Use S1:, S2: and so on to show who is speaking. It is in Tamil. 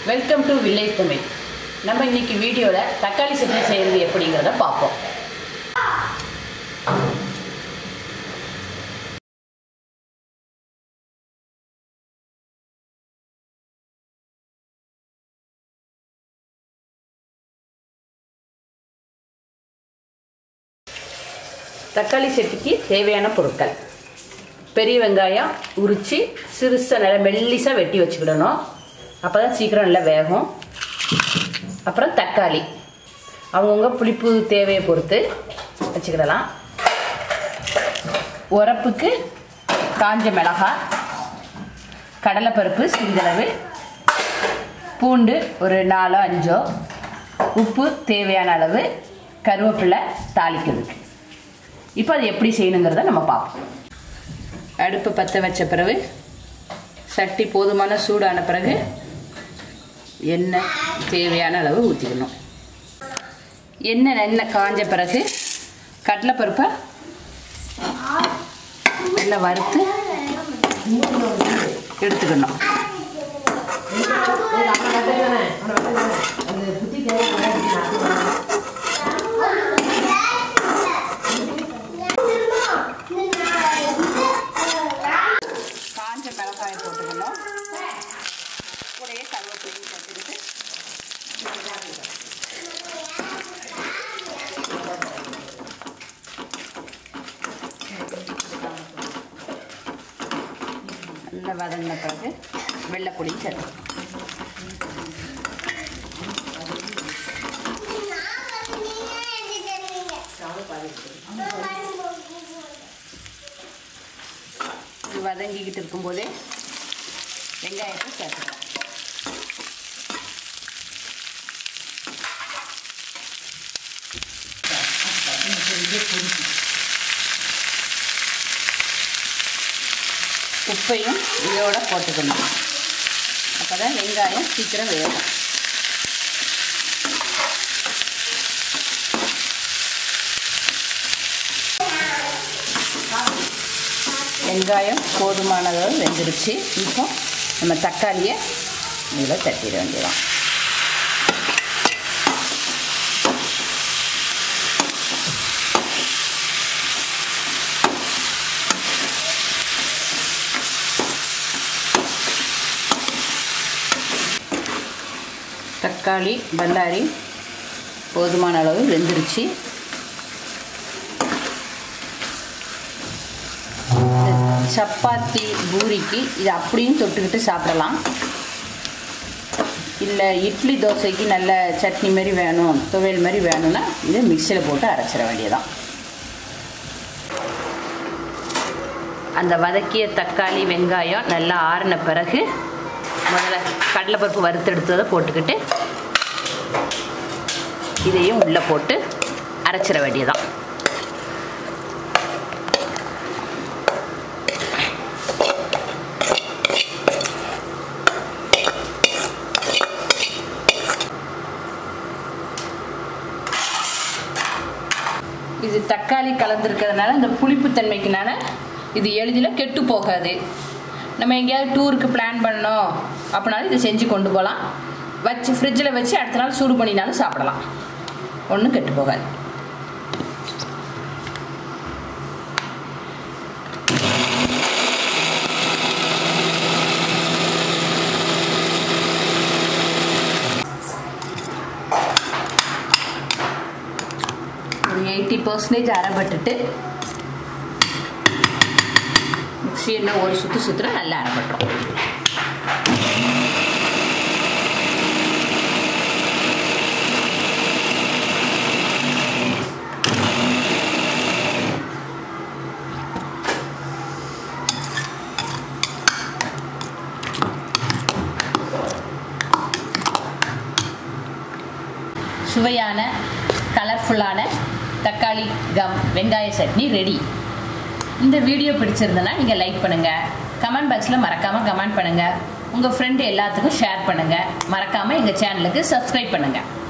S1: வெல்கம் டு வில்லேஜ் தமிழ் நம்ம இன்னைக்கு வீடியோவில் தக்காளி சட்னி செய்கிறது எப்படிங்கிறத பார்ப்போம் தக்காளி சட்னிக்கு தேவையான பொருட்கள் பெரிய வெங்காயம் உரித்து சிறுசாக நல்லா மெல்லிசாக வெட்டி வச்சுக்கிடணும் அப்போ தான் சீக்கிரம் நல்லா வேகும் அப்புறம் தக்காளி அவங்கவுங்க புளிப்பு தேவையை பொறுத்து வச்சுக்கிடலாம் உரப்புக்கு காஞ்ச மிளகாய் கடலைப்பருப்பு சிறிதளவு பூண்டு ஒரு நாலோ அஞ்சோ உப்பு தேவையான அளவு கருவேப்பிலை தாளிக்கிறதுக்கு இப்போ அது எப்படி செய்யணுங்கிறத நம்ம பார்ப்போம் அடுப்பு பற்ற வச்ச பிறகு சட்டி போதுமான சூடான பிறகு எண்ணெய் தேவையான அளவு ஊற்றிக்கணும் எண்ணெய் நல்லா காஞ்ச பிறகு கடலைப்பருப்பை நல்லா வறுத்து எடுத்துக்கணும் காஞ்ச மிளகாயை போட்டுக்கணும் கூடயே கருவேப்பிலையும் போட்டுக்கிட்டு நல்லா வதங்கின பிறகு வெள்ளைப்பொடி சேர்த்து இது வதங்கிக்கிட்டு இருக்கும்போதே வெங்காயத்தை சேர்த்துக்கலாம் உப்பையும் இதோட போட்டுக்கணும் அப்போ தான் வெங்காயம் சீக்கிரம் வேகும் வெங்காயம் போதுமான அளவு வெந்துருச்சு இப்போ நம்ம தக்காளியை இதில் தட்டிட வேண்டியதான் தக்காளி பல்லாரி போதுமான அளவு வெந்துருச்சு சப்பாத்தி பூரிக்கு இது அப்படியும் தொட்டுக்கிட்டு சாப்பிடலாம் இல்லை இட்லி தோசைக்கு நல்ல சட்னி மாதிரி வேணும் துவையல் மாதிரி வேணும்னா இதை மிக்சியில் போட்டு அரைச்சிட வேண்டியதான் அந்த வதக்கிய தக்காளி வெங்காயம் நல்லா ஆறின பிறகு முதல்ல கடலைப்பருப்பு வறுத்தெடுத்ததை போட்டுக்கிட்டு இதையும் உள்ளே போட்டு அரைச்சிட வேண்டியதான் இது தக்காளி கலந்துருக்கிறதுனால இந்த புளிப்புத்தன்மைக்குனால இது எளிதில் கெட்டு போகாது நம்ம எங்கேயாவது டூருக்கு பிளான் பண்ணோம் அப்படின்னாலும் இதை செஞ்சு கொண்டு போகலாம் வச்சு ஃப்ரிட்ஜில் வச்சு அடுத்த நாள் சூடு பண்ணினாலும் சாப்பிடலாம் ஒன்றும் கெட்டு போகாது ஒரு எயிட்டி பர்சன்டேஜ் அரைப்பட்டுட்டு மிக்சி என்ன ஒரு சுற்று சுற்றுற நல்லா அரைப்பட்டுரும் சுவையான கலர்ஃபுல்லான தக்காளி கம் வெங்காய சட்னி ரெடி இந்த வீடியோ பிடிச்சிருந்தனா நீங்கள் லைக் பண்ணுங்கள் கமெண்ட் பாக்ஸில் மறக்காமல் கமெண்ட் பண்ணுங்கள் உங்கள் ஃப்ரெண்டு எல்லாத்துக்கும் ஷேர் பண்ணுங்கள் மறக்காமல் எங்கள் சேனலுக்கு சப்ஸ்கிரைப் பண்ணுங்கள்